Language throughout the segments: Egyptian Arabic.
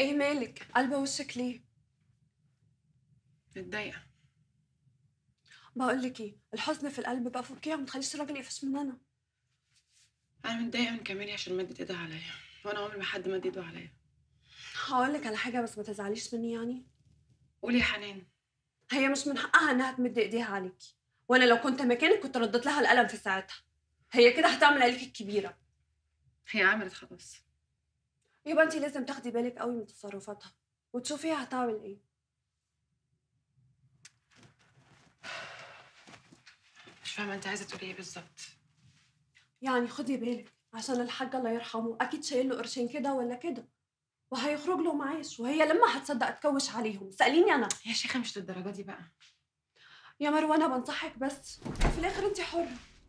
ايه مالك قلبه وشك ليه متضايقه بقول لك ايه الحزن في القلب بقى فكيها وما تخليش الراجل يقفش مننا انا متضايقه من كمالي عشان مدت ايدها عليا وانا عمري ما حد مد ايده عليا هقول لك على حاجه بس ما تزعليش مني يعني قولي يا حنان هي مش من حقها انها تمد ايديها عليكي وانا لو كنت مكانك كنت رديت لها القلم في ساعتها هي كده هتعمل عليكي الكبيره هي عملت خلاص يبقى انت لازم تاخدي بالك قوي من تصرفاتها وتشوفيها هتعمل ايه مش فاهمه انت عايزه تقولي ايه بالظبط يعني خدي بالك عشان الحاج الله يرحمه اكيد شايل له قرشين كده ولا كده وهيخرج له معاش وهي لما هتصدق تكوش عليهم سأليني انا يا شيخه مش للدرجه دي بقى يا مروه انا بنصحك بس في الاخر انت حره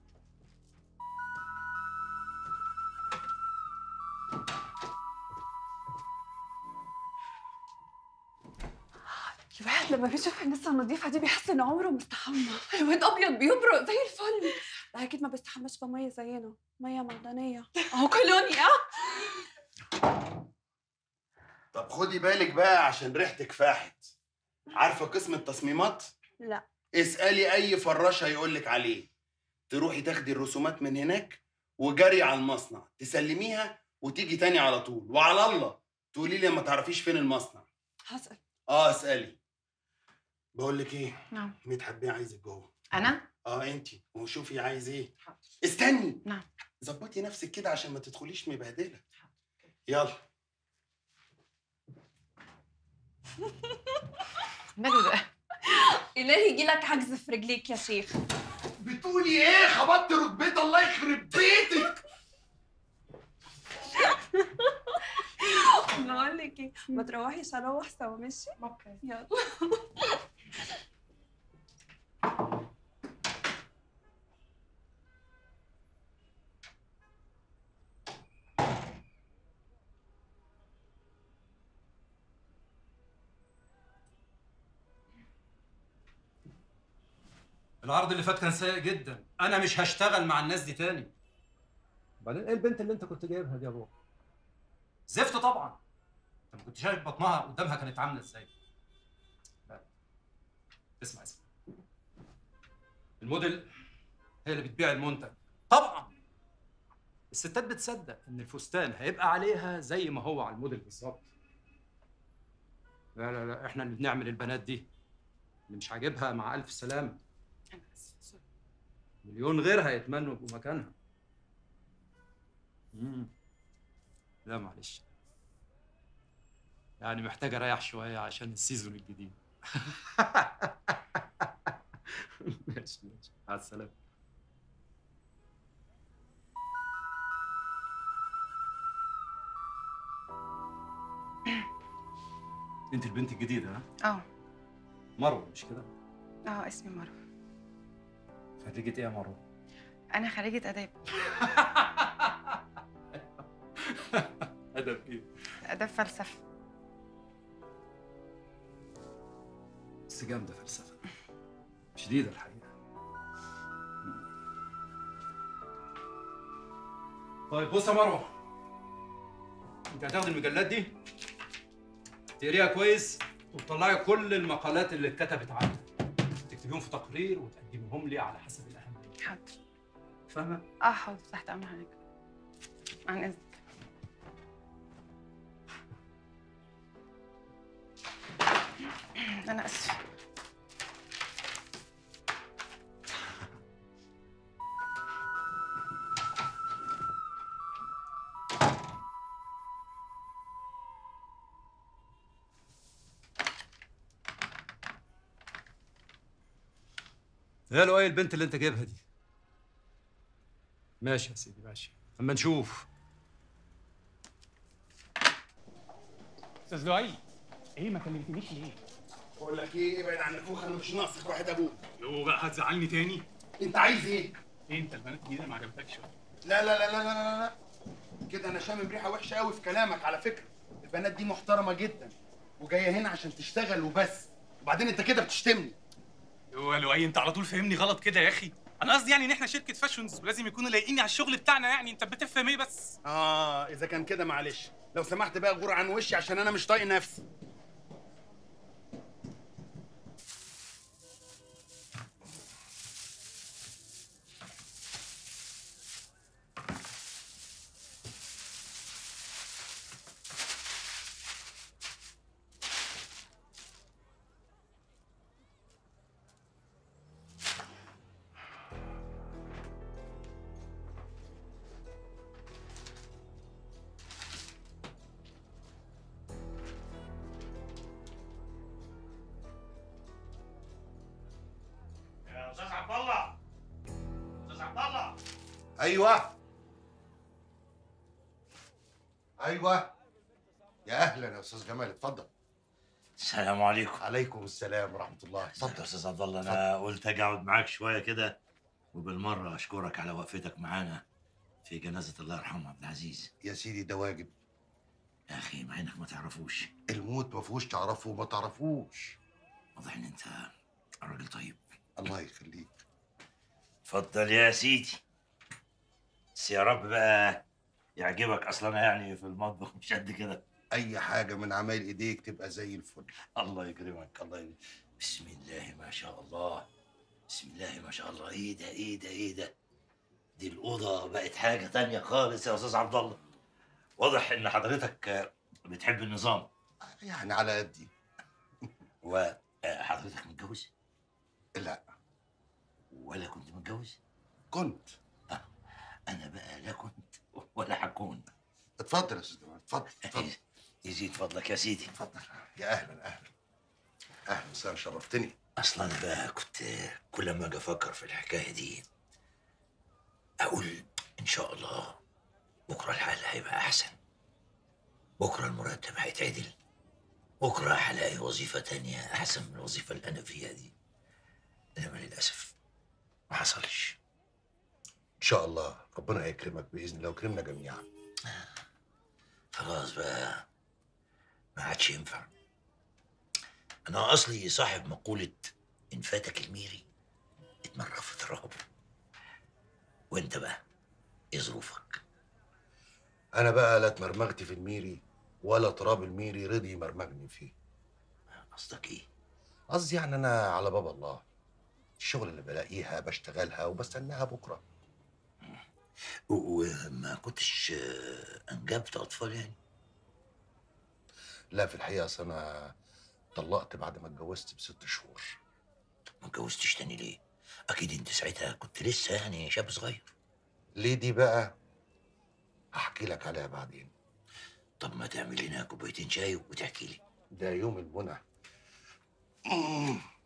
الواحد لما بيشوف الناس النظيفه دي بيحس ان عمره مستحمى الواد ابيض بيبرق زي الفل ده اكيد ما بيستحماش بميه زينا ميه معدنيه اهو كولونيا طب خدي بالك بقى عشان ريحتك فاحت عارفه قسم التصميمات لا اسالي اي فراش هيقول لك عليه تروحي تاخدي الرسومات من هناك وجري على المصنع تسلميها وتيجي تاني على طول وعلى الله تقولي لي ما تعرفيش فين المصنع هسأل اه اسالي بقول لك ايه نعم مدحت بيه عايزك جوه انا اه انت وشوفي عايز ايه حاضر استني نعم. ظبطي نفسك كده عشان ما تدخليش مبهدله يلا ماله ده الهي يجي لك عجز في رجليك يا شيخ بتقولي ايه خبطت ركبتي الله يخرب بيتك بقول لك ايه ما تروحيش اروح سوا ماشي اوكي يلا العرض اللي فات كان سيء جدا انا مش هشتغل مع الناس دي تاني وبعدين ايه البنت اللي انت كنت جايبها دي يا ابو زفت طبعا انت ما كنت شايف بطنها قدامها كانت عامله ازاي لا. اسمع اسمع الموديل هي اللي بتبيع المنتج طبعا الستات بتصدق ان الفستان هيبقى عليها زي ما هو على الموديل بالظبط لا لا لا احنا اللي بنعمل البنات دي اللي مش عاجبها مع الف سلامه انا اسفه سوري. مليون غيرها يتمنوا يبقوا مكانها مم. لا معلش يعني محتاج اريح شويه عشان السيزون الجديد ماشي ماشي مع السلامه انت البنت الجديده ها اه مروه مش كده اه اسمي مروه خريجه ايه يا مروه انا خريجه اداب ادب ايه اداب فلسفه بس جامده فلسفه شديده الحقيقه طيب بص يا مروه انت هتاخد المجلات دي تقريها كويس وتطلعي كل المقالات اللي اتكتبت عنها تكتبيهم في تقرير وتقدميهم لي على حسب الاهميه حاضر فاهمه اه حاضر تحت امر حضرتك عن اذنك انا اسفه يا لؤي البنت اللي انت جايبها دي ماشي يا سيدي ماشي اما نشوف استاذ لؤي ايه ما كلمتنيش ليه؟ بقول لك ايه ابعد عن نفوخ انا مش ناقصك واحد ابوك لو بقى هتزعلني تاني انت عايز ايه ايه انت البنات الجديده ما عجبتكش لا لا لا لا لا لا لا كده انا شامم ريحه وحشه قوي في كلامك على فكره البنات دي محترمه جدا وجايه هنا عشان تشتغل وبس وبعدين انت كده بتشتمني هو لؤي انت على طول فهمني غلط كده يا اخي انا قصدي يعني ان احنا شركه فاشونز ولازم يكونوا لايقين على الشغل بتاعنا يعني انت بتفهم ايه بس اه اذا كان كده معلش لو سمحت بقى غور عن وشي عشان انا مش طايق نفسي يا استاذ عبد الله استاذ عبد الله ايوه ايوه يا اهلا يا استاذ جمال اتفضل السلام عليكم عليكم السلام ورحمه الله ازيك يا اتفضل استاذ عبد الله انا قلت اجي اقعد معاك شويه كده وبالمره اشكرك على وقفتك معانا في جنازه الله يرحمه عبد العزيز يا سيدي ده واجب يا اخي مع انك ما تعرفوش الموت ما فيهوش تعرفه وما تعرفوش واضح ان انت راجل طيب الله يخليك اتفضل يا سيدي بس يا رب بقى يعجبك اصلا انا يعني في المطبخ مش قد كده اي حاجه من عمايل ايديك تبقى زي الفل الله يكرمك الله يكرمك بسم الله ما شاء الله بسم الله ما شاء الله ايه ده ايه ده ايه ده دي الأوضة بقت حاجة تانية خالص يا أستاذ عبد الله واضح إن حضرتك آه، بتحب النظام يعني على قدي وحضرتك متجوز لا ولا كنت متجوز كنت أنا بقى لا كنت ولا هكون اتفضل يا استاذ جمال اتفضل اتفضل يزيد فضلك يا سيدي اتفضل يا اهلا اهلا اهلا وسهلا شرفتني اصلا انا بقى كنت كل ما اجي افكر في الحكايه دي اقول ان شاء الله بكره الحال هيبقى احسن بكره المرتب هيتعدل بكره هلاقي وظيفه تانية احسن من الوظيفه اللي انا فيها دي انما للاسف ما حصلش ان شاء الله ربنا هيكرمك باذن الله ويكرمنا جميعا خلاص بقى ما عادش ينفع انا اصلي صاحب مقوله ان فاتك الميري اتمرغ في ترابه وانت بقى ايه ظروفك انا بقى لا اتمرمغت في الميري ولا تراب الميري رضي يمرمغني فيه قصدك ايه قصدي يعني انا على باب الله الشغل اللي بلاقيها بشتغلها وبستناها بكره و- وما كنتش آه، انجبت اطفال يعني لا في الحقيقه اصل انا طلقت بعد ما اتجوزت بست شهور ما اتجوزتش تاني ليه اكيد انت ساعتها كنت لسه يعني شاب صغير ليه دي بقى هحكي لك عليها بعدين طب ما تعمل لنا كوبايتين شاي وتحكي لي ده يوم البنى